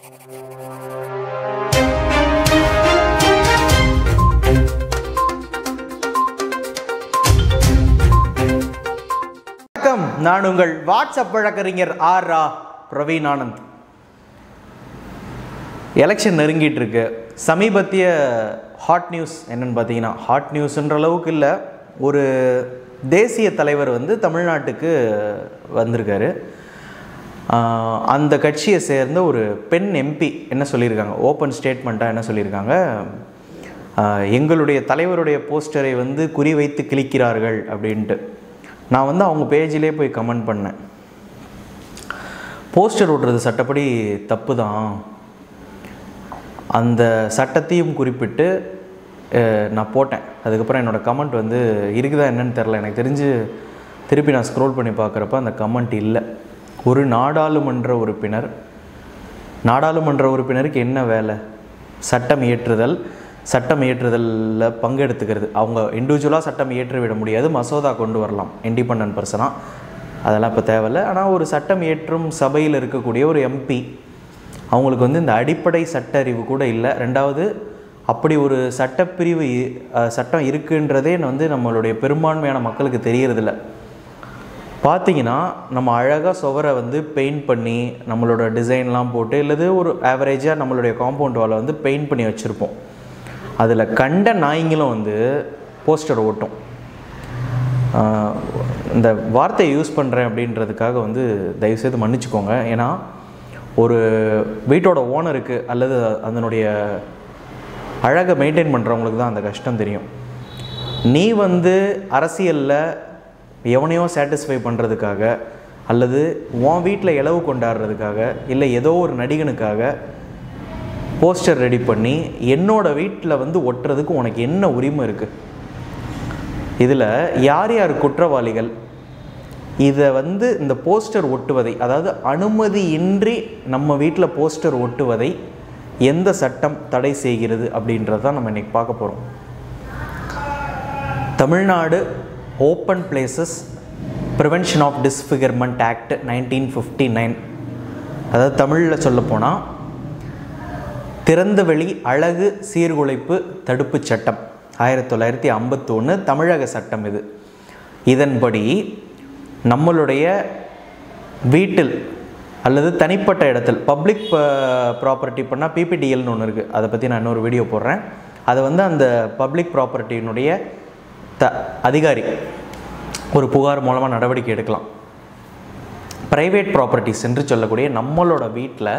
வணக்கம் நான் உங்கள் வாட்ஸ்அப் வழக்கறிஞர் ஆர் ரா பிரவீன் ஆனந்த் எலெக்ஷன் நெருங்கிட்டு இருக்கு சமீபத்திய ஹாட் நியூஸ் என்னன்னு பார்த்தீங்கன்னா ஹாட் நியூஸ்ன்ற அளவுக்கு இல்லை ஒரு தேசிய தலைவர் வந்து தமிழ்நாட்டுக்கு வந்திருக்காரு ஆஹ் அந்த கட்சியை சேர்ந்த ஒரு பெண் எம்பி என்ன சொல்லியிருக்காங்க ஓப்பன் ஸ்டேட்மெண்ட்டாக என்ன சொல்லியிருக்காங்க ஆஹ் எங்களுடைய தலைவருடைய போஸ்டரை வந்து குறிவைத்து கிழிக்கிறார்கள் அப்படின்ட்டு நான் வந்து அவங்க பேஜிலே போய் கமெண்ட் பண்ணேன் போஸ்டர் ஓட்டுறது சட்டப்படி தப்பு தான் அந்த சட்டத்தையும் குறிப்பிட்டு அஹ், நான் போட்டேன் அதுக்கப்புறம் என்னோடய கமெண்ட் வந்து இருக்குதா என்னன்னு தெரில எனக்கு தெரிஞ்சு திருப்பி நான் ஸ்க்ரோல் பண்ணி பார்க்குறப்ப அந்த கமெண்ட் இல்லை ஒரு நாடாளுமன்ற உறுப்பினர் நாடாளுமன்ற உறுப்பினருக்கு என்ன வேலை சட்டம் இயற்றுதல் சட்டம் இயற்றுதலில் பங்கெடுத்துக்கிறது அவங்க இண்டிவிஜுவலாக சட்டம் இயற்றி விட முடியாது மசோதா கொண்டு வரலாம் இண்டிபெண்ட் பர்சனாக அதெல்லாம் இப்போ தேவையில்ல ஆனால் ஒரு சட்டம் இயற்றும் சபையில் இருக்கக்கூடிய ஒரு எம்பி அவங்களுக்கு வந்து இந்த அடிப்படை சட்ட அறிவு கூட இல்லை ரெண்டாவது அப்படி ஒரு சட்டப்பிரிவு இ- அஹ், சட்டம் இருக்குன்றதே வந்து நம்மளுடைய பெரும்பான்மையான மக்களுக்கு தெரியறதில்ல பார்த்தீங்கன்னா நம்ம அழகாக சுவரை வந்து பெயிண்ட் பண்ணி நம்மளோட டிசைன்லாம் போட்டு இல்லது ஒரு ஆவரேஜாக நம்மளுடைய காம்பவுண்ட் வாலை வந்து பெயிண்ட் பண்ணி வச்சுருப்போம் அதில் கண்ட நாய்ங்களும் வந்து போஸ்டர் ஓட்டும் ஆஹ் இந்த வார்த்தையை யூஸ் பண்ணுறேன் அப்படின்றதுக்காக வந்து தயவுசெய்து மன்னிச்சுக்கோங்க ஏன்னா ஒரு வீட்டோட ஓனருக்கு அல்லது அதனுடைய அழகை மெயின்டைன் பண்ணுறவங்களுக்கு தான் அந்த கஷ்டம் தெரியும் நீ வந்து அரசியலில் எவனையோ சாட்டிஸ்ஃபை பண்ணுறதுக்காக அல்லது உன் வீட்டில் இளவு கொண்டாடுறதுக்காக இல்லை ஏதோ ஒரு நடிகனுக்காக போஸ்டர் ரெடி பண்ணி என்னோட வீட்டில் வந்து ஒட்டுறதுக்கு உனக்கு என்ன உரிமை இருக்குது இதில் யார் யார் குற்றவாளிகள் இதை வந்து இந்த போஸ்டர் ஒட்டுவதை அதாவது அனுமதியின்றி நம்ம வீட்டில் போஸ்டர் ஒட்டுவதை எந்த சட்டம் தடை செய்கிறது அப்படின்றத தான் நம்ம இன்னைக்கு பார்க்க போகிறோம் Tamil Nadu open places prevention of disfigurement act nineteen fifty nine அதாவது தமிழில் சொல்லப்போனால் திறந்தவெளி அழகு சீர்குலைப்பு தடுப்புச் சட்டம் ஆயிரத்தி தொள்ளாயிரத்தி ஐம்பத்தொன்று தமிழக சட்டம் இது இதன்படி நம்மளுடைய வீட்டில் அல்லது தனிப்பட்ட இடத்தில் பப்ளிக் ப்ராப்பர்ட்டி பண்ணால் பிபிடிஎல்னு ஒன்று இருக்குது அதை பற்றி நான் இன்னொரு வீடியோ போடுறேன் அதை வந்து அந்த பப்ளிக் ப்ராப்பர்ட்டியினுடைய த அதிகாரி ஒரு புகார் மூலமாக நடவடிக்கை எடுக்கலாம் ப்ரைவேட் ப்ராப்பர்ட்டிஸ் என்று சொல்லக்கூடிய நம்மளோட வீட்டில்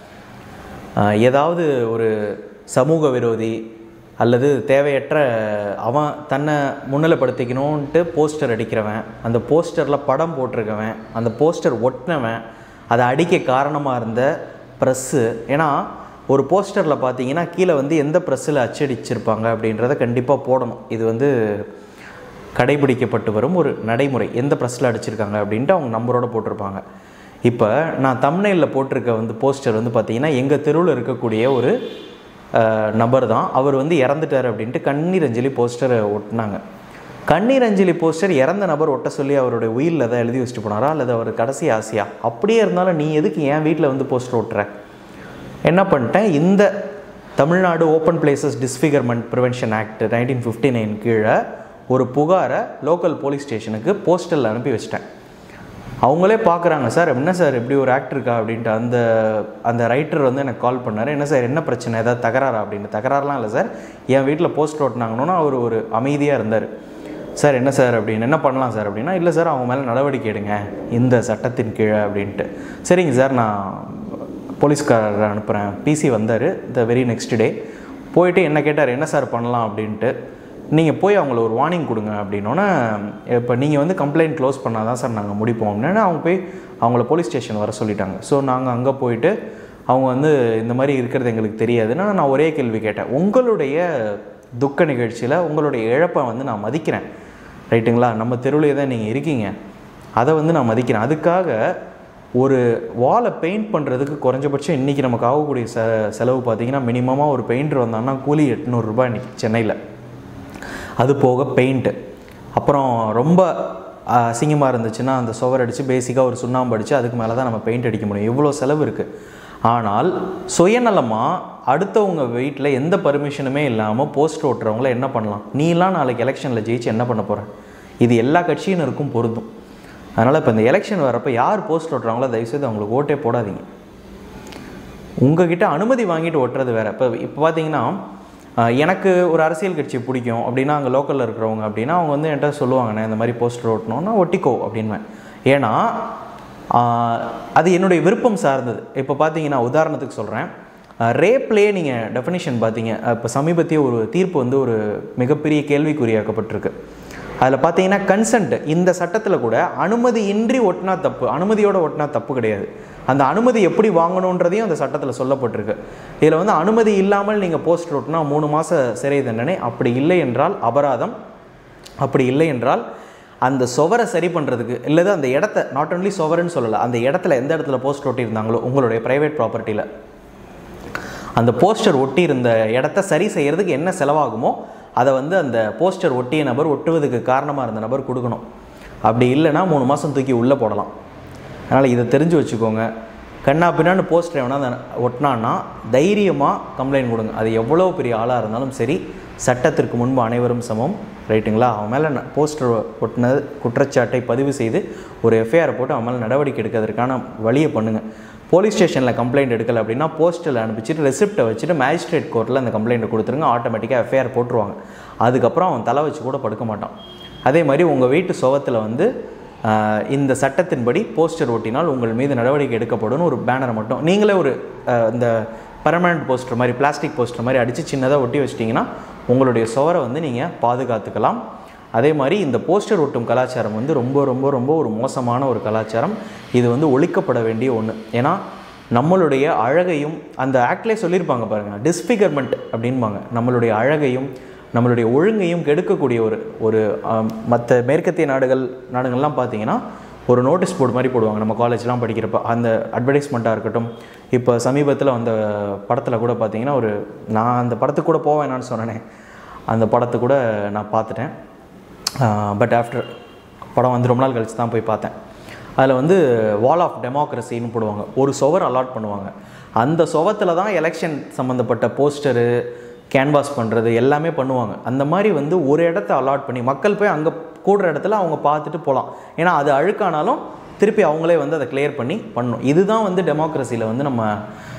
ஆஹ், ஏதாவது ஒரு சமூக விரோதி அல்லது தேவையற்ற அவன் தன்னை முன்னிலைப்படுத்திக்கணுன்ட்டு போஸ்டர் அடிக்கிறவன் அந்த போஸ்டரில் படம் போட்டிருக்கவன் அந்த போஸ்டர் ஒட்டினவன் அதை அடிக்க காரணமாக இருந்த ப்ரெஸ்ஸு ஏன்னா ஒரு போஸ்டரில் பார்த்தீங்கன்னா கீழே வந்து எந்த ப்ரெஸ்ஸில் அச்சடிச்சிருப்பாங்க அப்படின்றத கண்டிப்பாக போடணும் இது வந்து கடைபிடிக்கப்பட்டு வரும் ஒரு நடைமுறை எந்த ப்ரெஸ்ஸில் அடிச்சிருக்காங்க அப்படின்ட்டு அவங்க நம்பரோட போட்டிருப்பாங்க இப்போ நான் தம்னையில் போட்டிருக்க வந்து போஸ்டர் வந்து பார்த்தீங்கன்னா எங்கள் தெருவில் இருக்கக்கூடிய ஒரு அஹ், நபர் தான் அவர் வந்து இறந்துட்டார் அப்படின்ட்டு கண்ணீர் அஞ்சலி போஸ்டரை ஒட்டினாங்க கண்ணீர் அஞ்சலி போஸ்டர் இறந்த நபர் ஒட்ட சொல்லி அவருடைய உயிரில் தான் எழுதி வச்சுட்டு போனாரா அல்லது அவர் கடைசி ஆசையா அப்படியே இருந்தாலும் நீ எதுக்கு என் வீட்டில் வந்து போஸ்டர் ஒட்டுற என்ன பண்ணிட்டேன் இந்த Tamil Nadu open places disfigurement prevention act nineteen fifty nine கீழே ஒரு புகாரை லோக்கல் போலீஸ் ஸ்டேஷனுக்கு போஸ்டலில் அனுப்பி வச்சிட்டேன் அவங்களே பார்க்குறாங்க சார் என்ன சார் இப்படி ஒரு ஆக்ட் இருக்கா அப்படின்ட்டு அந்த அந்த ரைட்டர் வந்து எனக்கு கால் பண்ணார் என்ன சார் என்ன பிரச்சனை ஏதாவது தகராறா அப்படின்னு தகராறுலாம் இல்லை சார் என் வீட்டில் போஸ்டர் ஓட்டினாங்கன்னா அவர் ஒரு அமைதியாக இருந்தார் சார் என்ன சார் அப்படின்னு என்ன பண்ணலாம் சார் அப்படின்னா இல்லை சார் அவங்க மேலே நடவடிக்கை எடுங்க இந்த சட்டத்தின் கீழே அப்படின்ட்டு சரிங்க சார் நான் போலீஸ்காரரை அனுப்புகிறேன் பிசி வந்தார் த வெரி நெக்ஸ்ட் டே போயிட்டு என்ன கேட்டார் என்ன சார் பண்ணலாம் அப்படின்ட்டு நீங்கள் போய் அவங்கள ஒரு வார்னிங் கொடுங்க அப்படின்னோன்னே இப்போ நீங்கள் வந்து கம்ப்ளைண்ட் க்ளோஸ் பண்ணால் தான் சார் நாங்கள் முடிப்போம் அப்படின்னு அவங்க போய் அவங்கள போலீஸ் ஸ்டேஷன் வர சொல்லிட்டாங்க ஸோ நாங்கள் அங்கே போயிட்டு அவங்க வந்து இந்த மாதிரி இருக்கிறது எங்களுக்கு தெரியாதுன்னா நான் ஒரே கேள்வி கேட்டேன் உங்களுடைய துக்க நிகழ்ச்சியில் உங்களுடைய இழப்பை வந்து நான் மதிக்கிறேன் ரைட்டுங்களா நம்ம தெருவிலே தான் நீங்கள் இருக்கீங்க அதை வந்து நான் மதிக்கிறேன் அதுக்காக ஒரு வாலை பெயிண்ட் பண்ணுறதுக்கு குறைஞ்சபட்சம் இன்றைக்கி நமக்கு ஆகக்கூடிய செ செலவு பார்த்தீங்கன்னா மினிமமாக ஒரு பெயிண்டர் வந்தான்னா கூலி எட்நூறுரூபா இன்றைக்கி சென்னையில் அது போக பெயிண்ட்டு அப்புறம் ரொம்ப அசிங்கமாக இருந்துச்சுன்னா அந்த சுவர் அடித்து பேசிக்காக ஒரு சுண்ணாம்பு அடித்து அதுக்கு மேலே தான் நம்ம பெயிண்ட் அடிக்க முடியும் இவ்வளோ செலவு இருக்குது ஆனால் சுயநலமாக அடுத்தவங்க வீட்டில் எந்த பர்மிஷனுமே இல்லாமல் போஸ்ட் ஓட்டுறவங்கள என்ன பண்ணலாம் நீலாம் நாளைக்கு எலெக்ஷனில் ஜெயிச்சு என்ன பண்ண போகிற இது எல்லா கட்சியினருக்கும் பொருந்தும் அதனால் இப்போ இந்த எலெக்ஷன் வரப்போ யார் போஸ்ட் ஓட்டுறாங்களோ தயவுசெய்து அவங்களுக்கு ஓட்டே போடாதீங்க உங்ககிட்ட அனுமதி வாங்கிட்டு ஓட்டுறது வேறு இப்போ இப்போ பார்த்தீங்கன்னா ஆஹ், எனக்கு ஒரு அரசியல் கட்சி பிடிக்கும் அப்படின்னா அங்கே லோக்கலில் இருக்கிறவங்க அப்படின்னா அவங்க வந்து என்கிட்ட சொல்லுவாங்கண்ணே இந்த மாதிரி போஸ்டர் ஓட்டணும்னா ஒட்டிக்கோ அப்படின்வேன் ஏன்னா ஆஹ், அது என்னுடைய விருப்பம் சார்ந்தது இப்போ பார்த்தீங்கன்னா உதாரணத்துக்கு சொல்கிறேன் ரேப்லேயே நீங்கள் டெஃபினிஷன் பார்த்தீங்க இப்போ சமீபத்திய ஒரு தீர்ப்பு வந்து ஒரு மிகப்பெரிய கேள்விக்குறியாக்கப்பட்டிருக்கு அதில் பார்த்தீங்கன்னா கன்சென்ட் இந்த சட்டத்தில் கூட அனுமதியின்றி ஒட்டினா தப்பு அனுமதியோட ஒட்டினா தப்பு கிடையாது அந்த அனுமதி எப்படி வாங்கணுன்றதையும் அந்த சட்டத்தில் சொல்லப்பட்டிருக்கு இதில் வந்து அனுமதி இல்லாமல் நீங்கள் போஸ்டர் ஒட்டினா மூணு மாத சிறை தண்டனை அப்படி இல்லை என்றால் அபராதம் அப்படி இல்லை என்றால் அந்த சுவரை சரி பண்ணுறதுக்கு இல்லது அந்த இடத்த நாட் ஒன்லி சுவருன்னு சொல்லலை அந்த இடத்துல எந்த இடத்துல போஸ்டர் ஒட்டியிருந்தாங்களோ உங்களுடைய ப்ரைவேட் ப்ராப்பர்ட்டியில் அந்த போஸ்டர் ஒட்டி இருந்த இடத்த சரி செய்யறதுக்கு என்ன செலவாகுமோ அதை வந்து அந்த போஸ்டர் ஒட்டிய நபர் ஒட்டுவதுக்கு காரணமாக இருந்த நபர் கொடுக்கணும் அப்படி இல்லைன்னா மூணு மாதம் தூக்கி உள்ளே போடலாம் அதனால் இதை தெரிஞ்சு வச்சுக்கோங்க கண்ணா பின்னான்னு போஸ்டர் எவனா அந்த ஒட்டினான்னா தைரியமாக கம்ப்ளைண்ட் கொடுங்க அது எவ்வளோ பெரிய ஆளாக இருந்தாலும் சரி சட்டத்திற்கு முன்பு அனைவரும் சமம் ரைட்டுங்களா அவன் மேலே போஸ்டர் ஒட்டினது குற்றச்சாட்டை பதிவு செய்து ஒரு எஃப்ஐஆர் போட்டு அவன் மேலே நடவடிக்கை எடுக்கிறதுக்கான வழியை பண்ணுங்கள் போலீஸ் ஸ்டேஷனில் கம்ப்ளைண்ட் எடுக்கல அப்படின்னா போஸ்ட்டில் அனுப்பிச்சிட்டு ரெசிப்ட்டை வச்சுட்டு மேஜிஸ்ட்ரேட் கோர்ட்டில் அந்த கம்ப்ளைண்ட்டை கொடுத்துருங்க ஆட்டோமேட்டிக்காக எஃப்ஐஆர் போட்டுருவாங்க அதுக்கப்புறம் அவன் தலை வச்சு கூட படுக்க மாட்டான் அதே மாதிரி உங்கள் வீட்டு சுவத்தில் வந்து ஆஹ், இந்த சட்டத்தின்படி போஸ்டர் ஒட்டினால் உங்கள் மீது நடவடிக்கை எடுக்கப்படும் ஒரு பேனரை மட்டும் நீங்களே ஒரு ஆஹ், இந்த பர்மனண்ட் போஸ்டர் மாதிரி பிளாஸ்டிக் போஸ்டர் மாதிரி அடித்து சின்னதாக ஒட்டி வச்சிட்டிங்கன்னா உங்களுடைய சுவரை வந்து நீங்கள் பாதுகாத்துக்கலாம் அதே மாதிரி இந்த போஸ்டர் ஒட்டும் கலாச்சாரம் வந்து ரொம்ப ரொம்ப ரொம்ப ஒரு மோசமான ஒரு கலாச்சாரம் இது வந்து ஒழிக்கப்பட வேண்டிய ஒன்று ஏன்னா நம்மளுடைய அழகையும் அந்த ஆக்ட்லேயே சொல்லியிருப்பாங்க பாருங்கள் டிஸ்ஃபிகர்மெண்ட் அப்படின்பாங்க நம்மளுடைய அழகையும் நம்மளுடைய ஒழுங்கையும் கெடுக்கக்கூடிய ஒரு ஒரு மற்ற மேற்கத்திய நாடுகள் நாடுகள்லாம் பார்த்தீங்கன்னா ஒரு நோட்டீஸ் போர்டு மாதிரி போடுவாங்க நம்ம காலேஜ்லாம் படிக்கிறப்ப அந்த அட்வர்டைஸ்மெண்ட்டாக இருக்கட்டும் இப்போ சமீபத்தில் வந்த படத்தில் கூட பார்த்தீங்கன்னா ஒரு நான் அந்த படத்துக்கு கூட போவேனான்னு சொன்னேனே அந்த படத்தை கூட நான் பார்த்துட்டேன் பட் ஆஃப்டர் படம் வந்து ரொம்ப நாள் கழிச்சு தான் போய் பார்த்தேன் அதில் வந்து வால் ஆஃப் டெமோக்ரஸின்னு போடுவாங்க ஒரு சுவர் அலாட் பண்ணுவாங்க அந்த சுவத்தில் தான் எலெக்ஷன் சம்மந்தப்பட்ட போஸ்டரு கேன்வாஸ் பண்ணுறது எல்லாமே பண்ணுவாங்க அந்த மாதிரி வந்து ஒரு இடத்த அலாட் பண்ணி மக்கள் போய் அங்கே கூடுற இடத்துல அவங்க பார்த்துட்டு போகலாம் ஏன்னா அது அழுக்கானாலும் திருப்பி அவங்களே வந்து அதை கிளியர் பண்ணி பண்ணணும் இதுதான் வந்து டெமோக்ரஸியில் வந்து நம்ம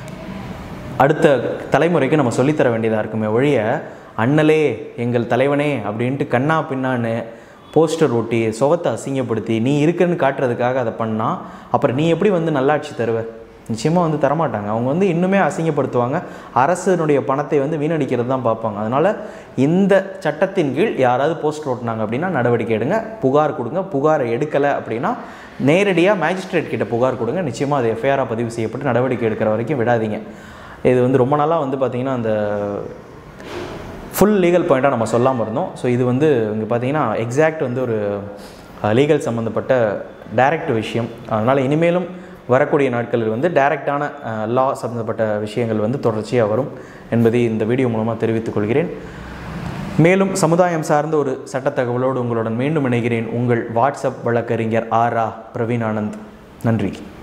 அடுத்த தலைமுறைக்கு நம்ம சொல்லித்தர வேண்டியதாக இருக்குமே ஒழிய அண்ணலே எங்கள் தலைவனே அப்படின்ட்டு கண்ணா பின்னான்னு போஸ்டர் ஒட்டி சுவத்தை அசிங்கப்படுத்தி நீ இருக்குன்னு காட்டுறதுக்காக அதை பண்ணால் அப்புறம் நீ எப்படி வந்து நல்லாட்சி தருவ நிச்சயமாக வந்து தரமாட்டாங்க அவங்க வந்து இன்னுமே அசிங்கப்படுத்துவாங்க அரசனுடைய பணத்தை வந்து வீணடிக்கிறது தான் பார்ப்பாங்க அதனால் இந்த சட்டத்தின் கீழ் யாராவது போஸ்டர் ஓட்டினாங்க அப்படின்னா நடவடிக்கை எடுங்க புகார் கொடுங்க புகாரை எடுக்கலை அப்படின்னா நேரடியாக மேஜிஸ்ட்ரேட் கிட்ட புகார் கொடுங்க நிச்சயமாக அது எஃப்ஐஆராக பதிவு செய்யப்பட்டு நடவடிக்கை எடுக்கிற வரைக்கும் விடாதீங்க இது வந்து ரொம்ப நாளாக வந்து பார்த்திங்கன்னா அந்த ஃபுல் லீகல் பாயிண்ட்டாக நம்ம சொல்லாமல் இருந்தோம் ஸோ இது வந்து இங்கே பார்த்தீங்கன்னா எக்ஸாக்ட் வந்து ஒரு லீகல் சம்மந்தப்பட்ட டைரக்ட் விஷயம் அதனால் இனிமேலும் வரக்கூடிய நாட்களில் வந்து டைரக்டான லா சம்மந்தப்பட்ட விஷயங்கள் வந்து தொடர்ச்சியாக வரும் என்பதை இந்த வீடியோ மூலமாக தெரிவித்துக் கொள்கிறேன் மேலும் சமுதாயம் சார்ந்த ஒரு சட்ட தகவலோடு உங்களுடன் மீண்டும் இணைகிறேன் உங்கள் வாட்ஸ்அப் வழக்கறிஞர் ஆரா பிரவீன் ஆனந்த் நன்றி